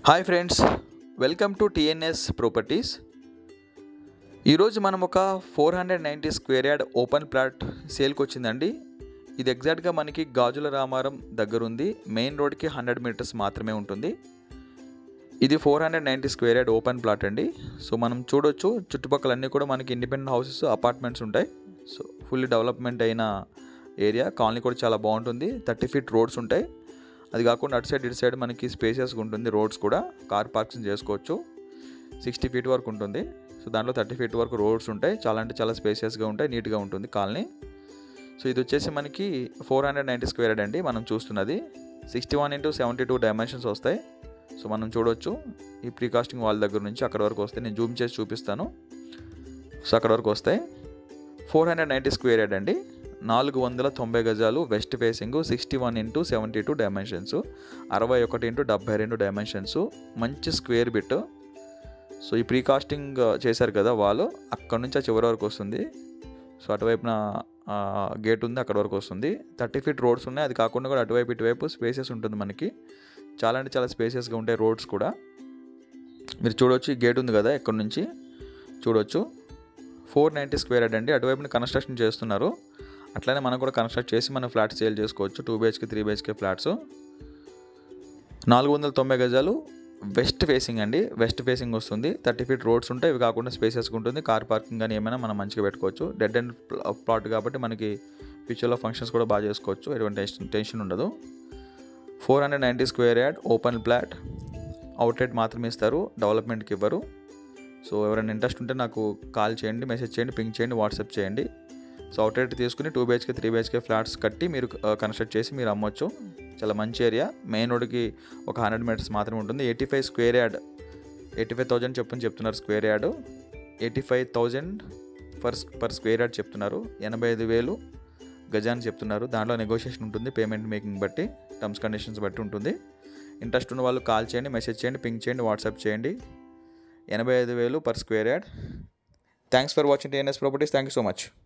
hi friends welcome to TNS properties ఈరోజు మనం ఒక four hundred ninety square yard open plot సేల్కి వచ్చిందండి ఇది ఎగ్జాక్ట్గా మనకి గాజుల రామారం దగ్గర ఉంది మెయిన్ రోడ్కి హండ్రెడ్ మీటర్స్ మాత్రమే ఉంటుంది ఇది four hundred ninety square yard open plot అండి సో మనం చూడొచ్చు చుట్టుపక్కల అన్నీ కూడా మనకి ఇండిపెండెంట్ హౌసెస్ అపార్ట్మెంట్స్ ఉంటాయి సో ఫుల్లీ డెవలప్మెంట్ అయిన ఏరియా కాలనీ కూడా చాలా బాగుంటుంది థర్టీ ఫీట్ రోడ్స్ ఉంటాయి అది కాకుండా అటు సైడ్ ఇటు సైడ్ మనకి స్పేసెస్గా ఉంటుంది రోడ్స్ కూడా కార్ పార్కింగ్ చేసుకోవచ్చు సిక్స్టీ ఫీట్ వరకు ఉంటుంది సో దాంట్లో థర్టీ ఫీట్ వరకు రోడ్స్ ఉంటాయి చాలా అంటే చాలా స్పేసియస్గా ఉంటాయి నీట్గా ఉంటుంది కాలనీ సో ఇది వచ్చేసి మనకి four hundred ninety square yard అండి మనం చూస్తున్నది sixty one into seventy two dimensions వస్తాయి సో మనం చూడొచ్చు ఈ ప్రీకాస్టింగ్ వాల్ దగ్గర నుంచి అక్కడ వరకు వస్తాయి నేను జూమ్ చేసి చూపిస్తాను సో అక్కడ వరకు వస్తాయి four hundred ninety square yard అండి నాలుగు వందల తొంభై గజాలు west facing sixty one into seventy two dimensions అరవై ఒకటి ఇంటూ డెబ్బై రెండు డైమెన్షన్స్ మంచి స్క్వేర్ బిట్ సో ఈ ప్రీకాస్టింగ్ చేశారు కదా వాళ్ళు అక్కడ నుంచి ఆ చివరి వరకు వస్తుంది సో అటువైపున గేట్ ఉంది అక్కడ వరకు వస్తుంది థర్టీ ఫీట్ రోడ్స్ ఉన్నాయి అది కాకుండా కూడా అటువైపు ఇటువైపు స్పేసెస్ ఉంటుంది మనకి చాలా అంటే చాలా స్పేసెస్గా ఉంటాయి రోడ్స్ కూడా మీరు చూడొచ్చు ఈ గేట్ ఉంది కదా ఎక్కడి నుంచి చూడొచ్చు ఫోర్ నైంటీ స్క్వేర్ యార్డ్ అండి అటువైపున కన్స్ట్రక్షన్ చేస్తున్నారు అట్లనే మనం కూడా కన్స్ట్రక్ట్ చేసి మనం ఫ్లాట్స్ సేల్ చేసుకోవచ్చు two BHK three BHK flats నాలుగు వందల తొంభై గజాలు వెస్ట్ ఫేసింగ్ అండి వెస్ట్ ఫేసింగ్ వస్తుంది థర్టీ ఫీట్ రోడ్స్ ఉంటాయి ఇవి కాకుండా స్పేసెస్గా ఉంటుంది కార్ పార్కింగ్ కానీ ఏమైనా మనం మంచిగా పెట్టుకోవచ్చు డెడ్ అండ్ ప్లాట్ కాబట్టి మనకి ఫ్యూచర్లో ఫంక్షన్స్ కూడా బాగా చేసుకోవచ్చు ఎటువంటి టెన్షన్ టెన్షన్ ఉండదు four hundred ninety square yard open plot outlet మాత్రమే ఇస్తారు డెవలప్మెంట్కి ఇవ్వరు సో ఎవరైనా ఇంట్రెస్ట్ ఉంటే నాకు కాల్ చేయండి మెసేజ్ చేయండి పింక్ చేయండి వాట్సాప్ చేయండి సో అవుట్లెట్ తీసుకుని two BHK three BHK flats కట్టి మీరు కన్స్ట్రక్ట్ చేసి మీరు అమ్మొచ్చు చాలా మంచి ఏరియా మెయిన్ రోడ్కి ఒక హండ్రెడ్ మీటర్స్ మాత్రమే ఉంటుంది eighty five square yard eighty five thousand చెప్పని చెప్తున్నారు square yard eighty five thousand per per square yard చెప్తున్నారు ఎనభై ఐదు వేలు గజాన్ని చెప్తున్నారు దాంట్లో నెగోషియేషన్ ఉంటుంది పేమెంట్ మేకింగ్ బట్టి టర్మ్స్ కండిషన్స్ బట్టి ఉంటుంది ఇంట్రెస్ట్ ఉన్న వాళ్ళు కాల్ చేయండి మెసేజ్ చేయండి పింక్ చేయండి వాట్సాప్ చేయండి ఎనభై ఐదు వేలు per square yard thanks for watching TNS properties thank you so much